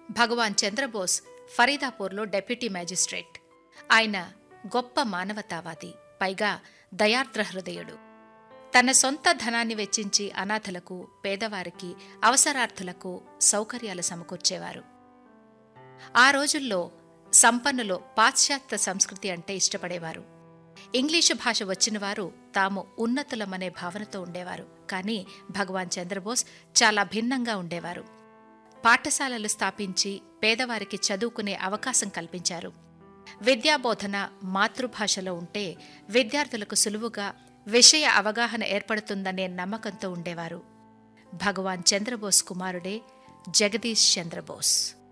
భగవాన్ చంద్రబోస్ ఫరీదాపూర్లో deputy magistrate ఆయన గొప్ప మానవతావాది పైగా దయార్ద్ర హృదయుడు తన సొంత ధనాన్ని వెచ్చించి అనాథలకు పేదవారికి అవసరార్థులకు సౌకర్యాలు సమకూర్చేవారు ఆ రోజుల్లో సంపన్నులు పాశ్చాత్య సంస్కృతి అంటే ఇష్టపడేవారు ఇంగ్లీషు భాష వచ్చినవారు తాము ఉన్నతులమనే భావనతో ఉండేవారు కానీ భగవాన్ చంద్రబోస్ చాలా భిన్నంగా ఉండేవారు పాఠశాలలు స్థాపించి పేదవారికి చదువుకునే అవకాశం కల్పించారు విద్యాబోధన మాతృభాషలో ఉంటే విద్యార్థులకు సులువుగా విషయ అవగాహన ఏర్పడుతుందనే నమ్మకంతో ఉండేవారు భగవాన్ చంద్రబోస్ కుమారుడే జగదీష్ చంద్రబోస్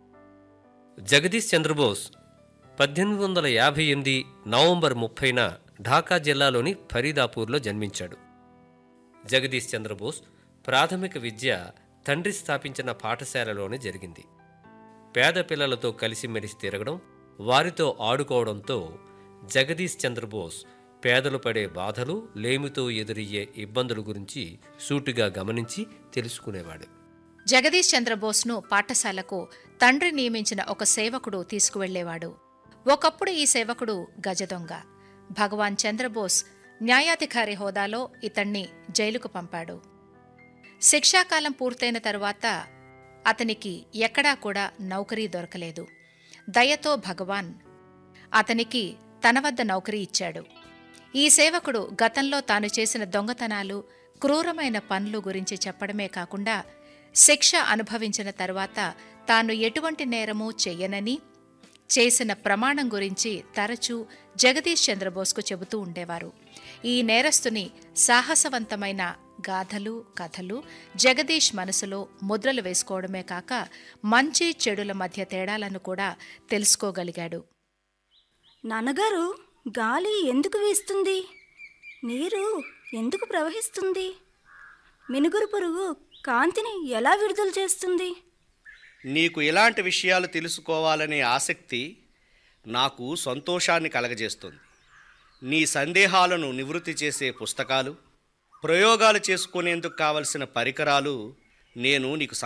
జగదీష్ చంద్రబోస్ పద్దెనిమిది వందల యాభై ఎనిమిది నవంబర్ ముప్పైన ఢాకా జిల్లాలోని ఫరీదాపూర్లో జన్మించాడు జగదీష్ చంద్రబోస్ ప్రాథమిక విద్య తండ్రి స్థాపించిన పాఠశాలలోనే జరిగింది పేద పిల్లలతో కలిసిమెలిసి తిరగడం వారితో ఆడుకోవడంతో జగదీష్ చంద్రబోస్ పేదలు పడే బాధలు లేమితో ఎదురయ్యే ఇబ్బందుల గురించి సూటిగా గమనించి తెలుసుకునేవాడు జగదీష్ చంద్రబోస్ను పాఠశాలకు తండ్రి నియమించిన ఒక సేవకుడు తీసుకువెళ్లేవాడు ఒకప్పుడు ఈ సేవకుడు గజదొంగ భగవాన్ చంద్రబోస్ న్యాయాధికారి హోదాలో ఇతణ్ణి జైలుకు పంపాడు శిక్షాకాలం పూర్తయిన తరువాత అతనికి ఎక్కడా కూడా నౌకరీ దొరకలేదు దయతో భగవాన్ అతనికి తన వద్ద నౌకరీ ఇచ్చాడు ఈ సేవకుడు గతంలో తాను చేసిన దొంగతనాలు క్రూరమైన పనులు గురించి చెప్పడమే కాకుండా శిక్ష అనుభవించిన తర్వాత తాను ఎటువంటి నేరమూ చెయ్యనని చేసిన ప్రమాణం గురించి తరచూ జగదీష్ చంద్రబోస్కు చెబుతూ ఉండేవారు ఈ నేరస్తుని సాహసవంతమైన గాథలు కథలు జగదీష్ మనసులో ముద్రలు వేసుకోవడమే కాక మంచి చెడుల మధ్య తేడాలను కూడా తెలుసుకోగలిగాడు నాన్నగారు గాలి ఎందుకు వీస్తుంది నీరు ఎందుకు ప్రవహిస్తుంది మినుగురు పురుగు కాంతిని ఎలా విడుదల చేస్తుంది నీకు ఇలాంటి విషయాలు తెలుసుకోవాలనే ఆసక్తి నాకు సంతోషాన్ని కలగజేస్తుంది నీ సందేహాలను నివృత్తి చేసే పుస్తకాలు ప్రయోగాలు చేసుకునేందుకు కావలసిన పరికరాలు నేను నీకు